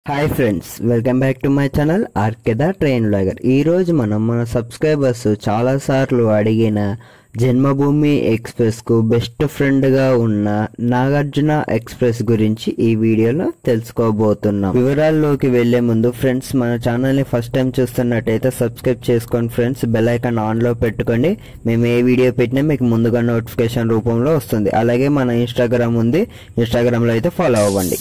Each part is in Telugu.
hi friends welcome back to my channel ఆర్కెదా ట్రైన్ లాగర్ ఈ రోజు మనం మన సబ్స్క్రైబర్స్ చాలా సార్లు అడిగిన జన్మభూమి ఎక్స్ప్రెస్ కు బెస్ట్ ఫ్రెండ్ గా ఉన్న నాగార్జున ఎక్స్ప్రెస్ గురించి ఈ వీడియోలో తెలుసుకోబోతున్నాం వివరాల్లోకి వెళ్లే ముందు ఫ్రెండ్స్ మన ఛానల్ ని ఫస్ట్ టైం చూస్తున్నట్టయితే సబ్స్క్రైబ్ చేసుకోండి ఫ్రెండ్స్ బెల్ ఐకాన్ ఆన్ లో పెట్టుకోండి మేము ఏ వీడియో పెట్టినా మీకు ముందుగా నోటిఫికేషన్ రూపంలో వస్తుంది అలాగే మన ఇన్స్టాగ్రామ్ ఉంది ఇన్స్టాగ్రామ్ లో అయితే ఫాలో అవ్వండి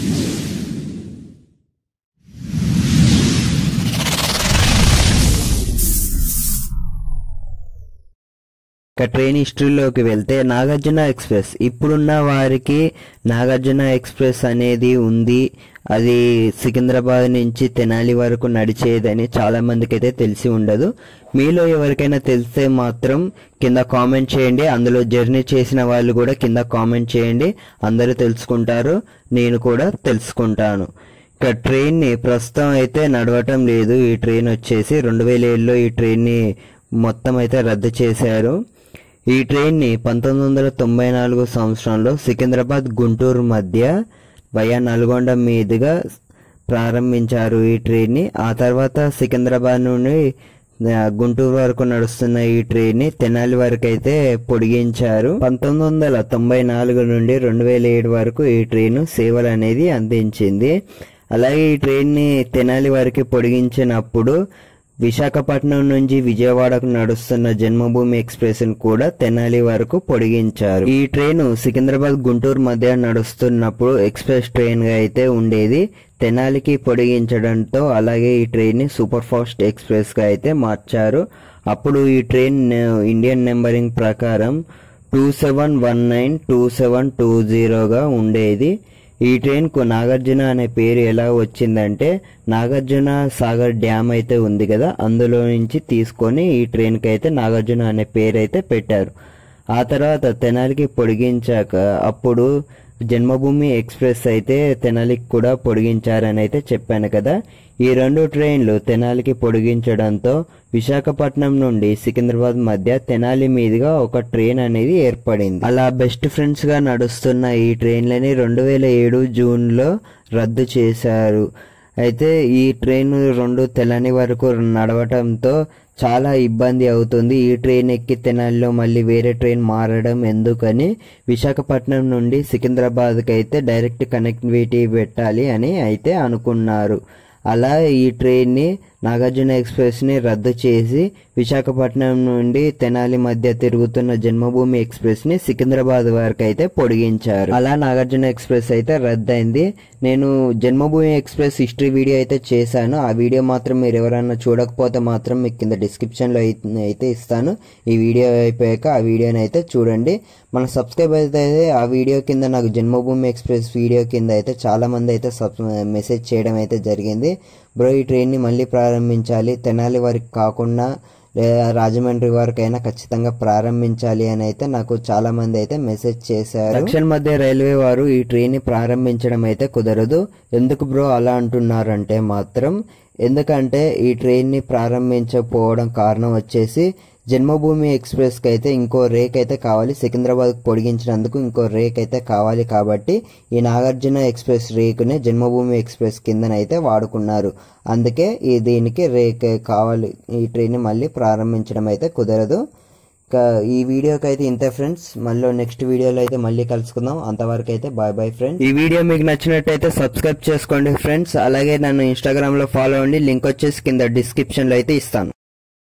ఇక ట్రైన్ హిస్టరీలోకి వెళ్తే నాగార్జున ఎక్స్ప్రెస్ ఇప్పుడున్న వారికి నాగార్జున ఎక్స్ప్రెస్ అనేది ఉంది అది సికింద్రాబాద్ నుంచి తెనాలి వరకు నడిచేదని చాలా మందికి అయితే తెలిసి ఉండదు మీలో ఎవరికైనా తెలిస్తే మాత్రం కింద కామెంట్ చేయండి అందులో జర్నీ చేసిన వాళ్ళు కూడా కింద కామెంట్ చేయండి అందరూ తెలుసుకుంటారు నేను కూడా తెలుసుకుంటాను ఇక ట్రైన్ ని ప్రస్తుతం అయితే నడవటం లేదు ఈ ట్రైన్ వచ్చేసి రెండు వేల ఏడులో ఈ ట్రైన్ ని మొత్తం అయితే రద్దు చేశారు ఈ ట్రైన్ ని పంతొమ్మిది వందల తొంభై నాలుగు సంవత్సరంలో సికింద్రాబాద్ గుంటూరు మధ్య వయా నల్గొండ మీదుగా ప్రారంభించారు ఈ ట్రైన్ ని ఆ తర్వాత సికింద్రాబాద్ నుండి ఆ, గుంటూరు వరకు నడుస్తున్న ఈ ట్రైన్ ని తెనాలి వరకు అయితే పొడిగించారు పంతొమ్మిది వందల తొంభై నాలుగు నుండి రెండు వేల ఏడు వరకు ఈ ట్రైన్ సేవలు అనేది అందించింది అలాగే ఈ ట్రైన్ ని తెనాలి వరకు పొడిగించినప్పుడు విశాఖపట్నం నుంచి విజయవాడకు నడుస్తున్న జన్మభూమి ఎక్స్ప్రెస్ ను కూడా తెనాలి వరకు పొడిగించారు ఈ ట్రైన్ సికింద్రాబాద్ గుంటూరు మధ్య నడుస్తున్నప్పుడు ఎక్స్ప్రెస్ ట్రైన్ గా అయితే ఉండేది తెనాలికి పొడిగించడంతో అలాగే ఈ ట్రైన్ ని సూపర్ ఫాస్ట్ ఎక్స్ప్రెస్ గా అయితే మార్చారు అప్పుడు ఈ ట్రైన్ ఇండియన్ నెంబరింగ్ ప్రకారం two seven one nine two seven two జీరోగా ఉండేది ఈ ట్రైన్ కు నాగార్జున అనే పేరు ఎలా వచ్చిందంటే నాగార్జున సాగర్ డ్యామ్ అయితే ఉంది కదా అందులో నుంచి తీసుకొని ఈ ట్రైన్ కి అయితే నాగార్జున అనే పేరు అయితే పెట్టారు ఆ తర్వాత తెనాలికి పొడిగించాక అప్పుడు జన్మభూమి ఎక్స్ప్రెస్ అయితే తెనాలికి కూడా పొడిగించారని అయితే చెప్పాను కదా ఈ రెండు ట్రైన్లు తెనాలికి పొడిగించడంతో విశాఖపట్నం నుండి సికింద్రాబాద్ మధ్య తెనాలి మీదుగా ఒక ట్రైన్ అనేది ఏర్పడింది అలా బెస్ట్ ఫ్రెండ్స్ గా నడుస్తున్న ఈ ట్రైన్లని రెండు వేల ఏడు జూన్ లో రద్దు చేశారు అయితే ఈ ట్రైన్ రెండు తెలని వరకు నడవటంతో చాలా ఇబ్బంది అవుతుంది ఈ ట్రైన్ ఎక్కి తెనాలిలో మళ్ళీ వేరే ట్రైన్ మారడం ఎందుకని విశాఖపట్నం నుండి సికింద్రాబాద్కి అయితే డైరెక్ట్ కనెక్టివిటీ పెట్టాలి అని అయితే అనుకున్నారు అలా ఈ ట్రైన్ని నాగార్జున ఎక్స్ప్రెస్ ని రద్దు చేసి విశాఖపట్నం నుండి తెనాలి మధ్య తిరుగుతున్న జన్మభూమి ఎక్స్ప్రెస్ ని సికింద్రాబాద్ వరకు అయితే పొడిగించారు అలా నాగార్జున ఎక్స్ప్రెస్ అయితే రద్దయింది నేను జన్మభూమి ఎక్స్ప్రెస్ హిస్టరీ వీడియో అయితే చేశాను ఆ వీడియో మాత్రం మీరు ఎవరైనా చూడకపోతే మాత్రం మీకు కింద డిస్క్రిప్షన్ లో అయితే అయితే ఇస్తాను ఈ వీడియో అయిపోయాక ఆ వీడియోని అయితే చూడండి మన సబ్స్క్రైబ్ అయితే ఆ వీడియో కింద నాకు జన్మభూమి ఎక్స్ప్రెస్ వీడియో కింద అయితే చాలా మంది అయితే సబ్ మెసేజ్ చేయడం అయితే జరిగింది బ్రో ఈ ట్రైన్ ని మళ్ళీ ప్రారంభించాలి తెనాలి వరకు కాకుండా లేదా రాజమండ్రి వరకు అయినా ఖచ్చితంగా ప్రారంభించాలి అని అయితే నాకు చాలా మంది అయితే మెసేజ్ చేశారు దక్షిణ మధ్య రైల్వే వారు ఈ ట్రైన్ ని ప్రారంభించడం అయితే కుదరదు ఎందుకు బ్రో అలా అంటున్నారంటే మాత్రం ఎందుకంటే ఈ ట్రైన్ ని ప్రారంభించకపోవడం కారణం వచ్చేసి జన్మభూమి ఎక్స్ప్రెస్ కి అయితే ఇంకో రేక్ అయితే కావాలి సికింద్రాబాద్ పొడిగించినందుకు ఇంకో రేక్ అయితే కావాలి కాబట్టి ఈ నాగార్జున ఎక్స్ప్రెస్ రేకుని జన్మభూమి ఎక్స్ప్రెస్ కిందనైతే వాడుకున్నారు అందుకే ఈ దీనికి రేక్ కావాలి ఈ ట్రైన్ ని మళ్ళీ ప్రారంభించడం అయితే కుదరదు ఇంకా ఈ వీడియోకి అయితే ఇంతే ఫ్రెండ్స్ మళ్ళీ నెక్స్ట్ వీడియోలో అయితే మళ్ళీ కలుసుకుందాం అంతవరకు అయితే బాయ్ బాయ్ ఫ్రెండ్స్ ఈ వీడియో మీకు నచ్చినట్టయితే సబ్స్క్రైబ్ చేసుకోండి ఫ్రెండ్స్ అలాగే నన్ను ఇన్స్టాగ్రామ్ లో ఫాలో అవ్వండి లింక్ వచ్చేసి కింద డిస్క్రిప్షన్ లో అయితే ఇస్తాను